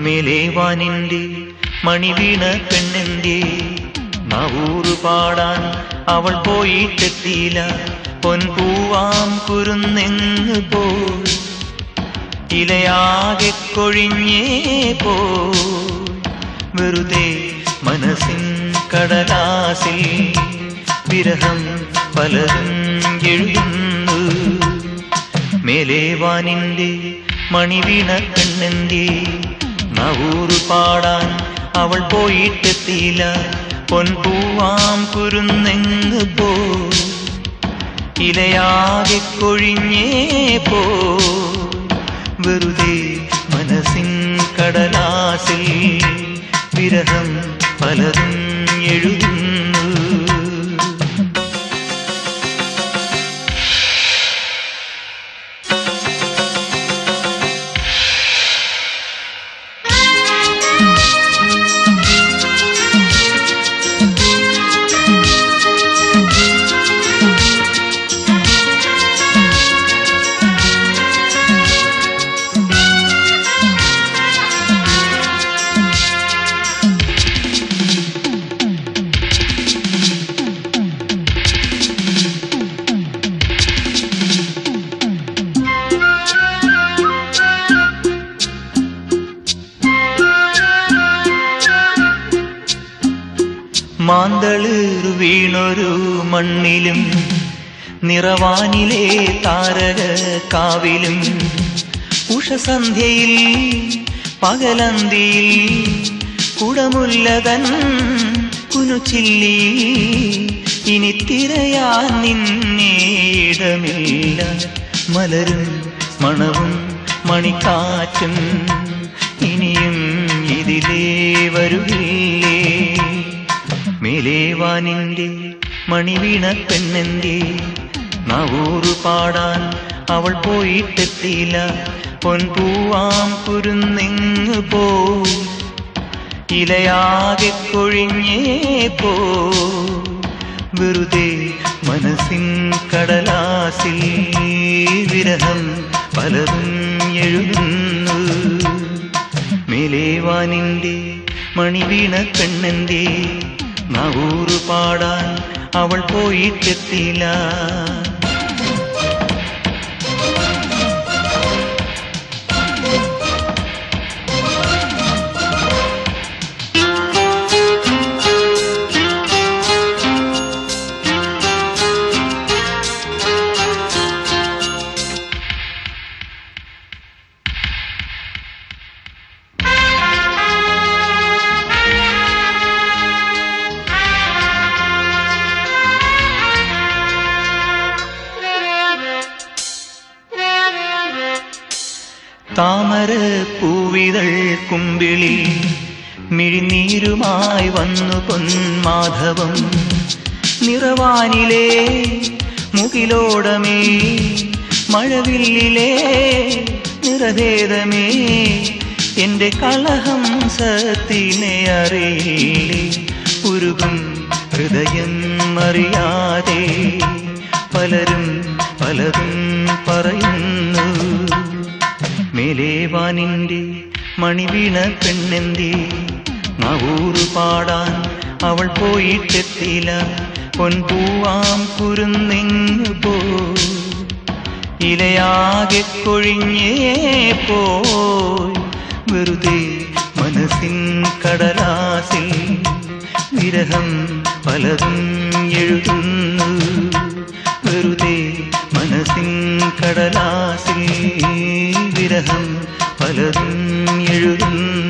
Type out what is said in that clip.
മേലേവാനിന്റെ മണിവീണ പെണ്ണെന്റെ നവൂറ് പാടാൻ അവൾ പോയിട്ടെത്തിയില്ല പൊൻപൂവാം കുരുന്നെങ്ങ് പോയി ഇലയാകെ കൊഴിഞ്ഞേ പോ വെറുതെ മനസ്സിൻ കടലാസിൽ വിരഹം പലതും എഴുതുന്നു മേലേവാനിന്റെ മണിവീണ കണ്ണെന്റെ നവൂറ് പാടാൻ അവൾ പോയിട്ടെത്തിയില്ല പൊൻപൂവാം കുരുന്നെങ്ങ് പോ ഇലയാകെ കൊഴിഞ്ഞേ പോ വെറുതെ മനസ്സിൻ കടലാസിൽ വിരഹം പലതും എഴുതുന്നു മാന്തളേറു വീണൊരു മണ്ണിലും നിറവാനിലെ താരക കാവിലും ഉഷസന്ധ്യയിൽ പകലന്തിയിൽ കുടമുല്ലതൻ കുനുച്ചില്ലി ഇനി തിരയാൻ നിന്നെ ഇടമില്ല മലരും മണവും മണിക്കാറ്റും ഇനിയും ഇതിലേ വരുകില്ലേ മേലേവാനിന്റെ മണിവീണ പെണ്ണെന്റെ നവൂറ് പാടാൻ അവൾ പോയിട്ടെത്തിയില്ല പൊൻപൂവാം കുരുന്നെങ്ങ് പോ ഇലയാകെ കൊഴിഞ്ഞേ പോ വെറുതെ മനസ്സിൻ കടലാസിൽ വിരഹം പലതും എഴുതുന്നു മേലേവാനിന്റെ മണിവീണ പെണ്ണെന്റെ നവൂറ് പാടാൻ അവൾ പോയിട്ടെത്തിയില്ല താമര പൂവിതൾ കുമ്പിളിൽ മിഴിനീരുമായി വന്നു പൊന്മാധവം നിറവാനിലേ മുകിലോടമേ മഴവില്ലിലേ നിറഭേദമേ എന്റെ കളഹം സത്തിനെ അറിയില്ലേ ഉരുകും ഹൃദയം അറിയാതെ പലരും പലതും പറയുന്നു മേലേവാനിന്റെ മണിവീണ പെണ്ണെന്തി നവൂറ് പാടാൻ അവൾ പോയിട്ടെത്തിയില്ല പൊൻപൂവാം കുരുന്നെങ്ങു പോ ഇലയാകെ കൊഴിഞ്ഞേ പോയി വെറുതെ മനസ്സിൻ കടലാസിൽ വിരഹം പലതും എഴുതുന്നു വെറുതെ മനസ്സിൻ കടലാസിൽ വിരഹം പലതും എഴുതുന്നു